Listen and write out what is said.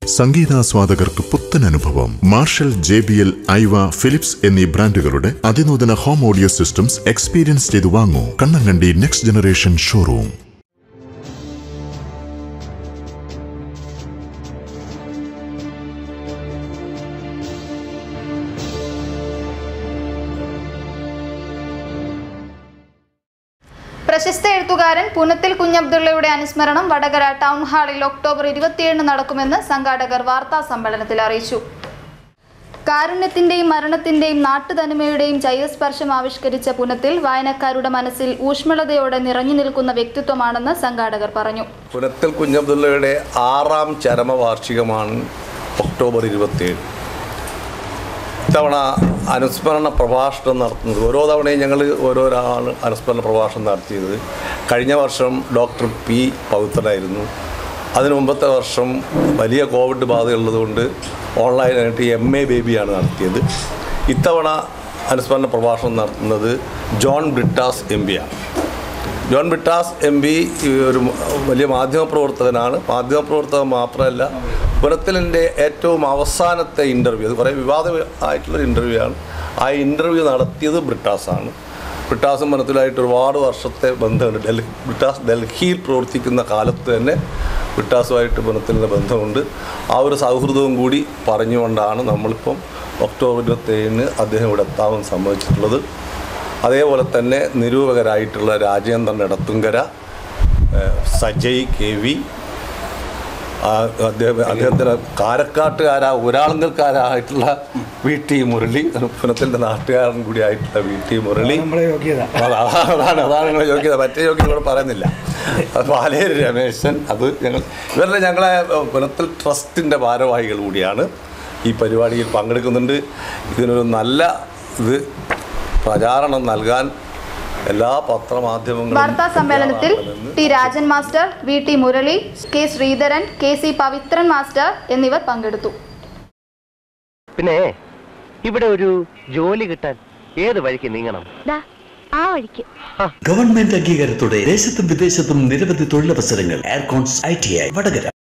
സംഗീതാസ്വാദകർക്ക് പുത്തൻ അനുഭവം Marshall J B L Aiwa Philips എന്നീ ബ്രാൻഡുകളുടെ അതിനൂതന ഹോം ഓഡിയോ സിസ്റ്റംസ് എക്സ്പീരിയൻസ് ചെയ്തു വാങ്ങൂ കണ്ണങ്കണ്ടി നെക്സ്റ്റ് ജനറേഷൻ ഷോറൂം പ്രശസ്ത എഴുത്തുകാരൻ പുനത്തിൽ കുഞ്ഞബ്ദുള്ളയുടെ അനുസ്മരണം വടകര ടൗൺ ഹാളിൽ ഒക്ടോബർ ഇരുപത്തിയേഴിന് നടക്കുമെന്ന് സംഘാടകർ വാർത്താ സമ്മേളനത്തിൽ അറിയിച്ചു കാരുണ്യത്തിന്റെയും മരണത്തിന്റെയും നാട്ടുതനിമയുടെയും ജൈവസ്പർശം ആവിഷ്കരിച്ച പുനത്തിൽ വായനക്കാരുടെ മനസ്സിൽ ഊഷ്മളതയോടെ നിറഞ്ഞു നിൽക്കുന്ന വ്യക്തിത്വമാണെന്ന് സംഘാടകർ പറഞ്ഞു പുനത്തിൽ കുഞ്ഞബ്ദുള്ളയുടെ ആറാം ചരമവാർഷികമാണ് ഒക്ടോബർ ഇരുപത്തിയേഴ് ഇത്തവണ അനുസ്മരണ പ്രഭാഷണം നടത്തുന്നത് ഓരോ തവണയും ഞങ്ങൾ ഓരോരാണ് അനുസ്മരണ പ്രഭാഷണം നടത്തിയത് കഴിഞ്ഞ വർഷം ഡോക്ടർ പി പവിത്രനായിരുന്നു അതിനു മുമ്പത്തെ വർഷം വലിയ കോവിഡ് ബാധയുള്ളതുകൊണ്ട് ഓൺലൈനായിട്ട് എം എ ബേബിയാണ് നടത്തിയത് ഇത്തവണ അനുസ്മരണ പ്രഭാഷണം നടത്തുന്നത് ജോൺ ബ്രിട്ടാസ് എം പിയാണ് ജോൺ ബിട്ടാസ് എം പി ഒരു വലിയ മാധ്യമപ്രവർത്തകനാണ് മാധ്യമപ്രവർത്തകൻ മാത്രമല്ല പുരത്തലിൻ്റെ ഏറ്റവും അവസാനത്തെ ഇൻ്റർവ്യൂ അത് കുറേ വിവാദം ആയിട്ടുള്ള ഇൻ്റർവ്യൂ ആണ് ആ ഇൻ്റർവ്യൂ നടത്തിയത് ബ്രിട്ടാസാണ് ബ്രിട്ടാസും പുനത്തിലായിട്ട് ഒരുപാട് വർഷത്തെ ബന്ധമുണ്ട് ഡൽഹി ബ്രിട്ടാസ് ഡൽഹിയിൽ പ്രവർത്തിക്കുന്ന കാലത്ത് തന്നെ ബ്രിട്ടാസുമായിട്ട് പുനത്തിലിൻ്റെ ബന്ധമുണ്ട് ആ ഒരു സൗഹൃദവും കൂടി പറഞ്ഞുകൊണ്ടാണ് നമ്മളിപ്പം ഒക്ടോബർ ഇരുപത്തേഴിന് അദ്ദേഹം ഇവിടെ എത്താമെന്ന് സമ്മതിച്ചിട്ടുള്ളത് അതേപോലെ തന്നെ നിരൂപകരായിട്ടുള്ള രാജേന്ദ്രൻ എടത്തുങ്കര ഏഹ് സജയ് കെ വി ആ, അദ്ദേഹം അദ്ദേഹത്തിന് കാരക്കാട്ടുകാരാ ഒരാളുകൾക്കാരായിട്ടുള്ള വി ടി മുരളി പുനത്തിൻ്റെ നാട്ടുകാരൻ കൂടി ആയിട്ടുള്ള വി ടി മുരളി അതാ- അതാണ് അതാണ് നിങ്ങളെ യോഗ്യത മറ്റേ യോഗ്യത ഇവിടെ പറയുന്നില്ല അത് പാലേരി രമേശൻ അത് ഞങ്ങൾ ഇവരുടെ ഞങ്ങളെ ഏഹ്, പുനത്തിൽ ട്രസ്റ്റിൻ്റെ ഭാരവാഹികൾ കൂടിയാണ് ഈ പരിപാടിയിൽ പങ്കെടുക്കുന്നുണ്ട് ഇതിനൊരു നല്ല ഇത് പ്രചാരണം നൽകാൻ എല്ലാ പത്രമാധ്യമങ്ങളും വാർത്താ സമ്മേളനത്തിൽ തയ്യാറാകണമെന്ന് T Rajan master V T Murali K Sreedharan K C Pavithran master എന്നിവർ പങ്കെടുത്തു പിന്നെ ഇവിടെ ഒരു ജോലി കിട്ടാൻ ഏത് വഴിക്ക് നീങ്ങണം ആ വഴിക്ക് ഗവൺമെന്റ് അംഗീകാരത്തോടെ ദേശത്തും വിദേശത്തും നിരവധി തൊഴിലവസരങ്ങൾ Aircons I T I Vadakara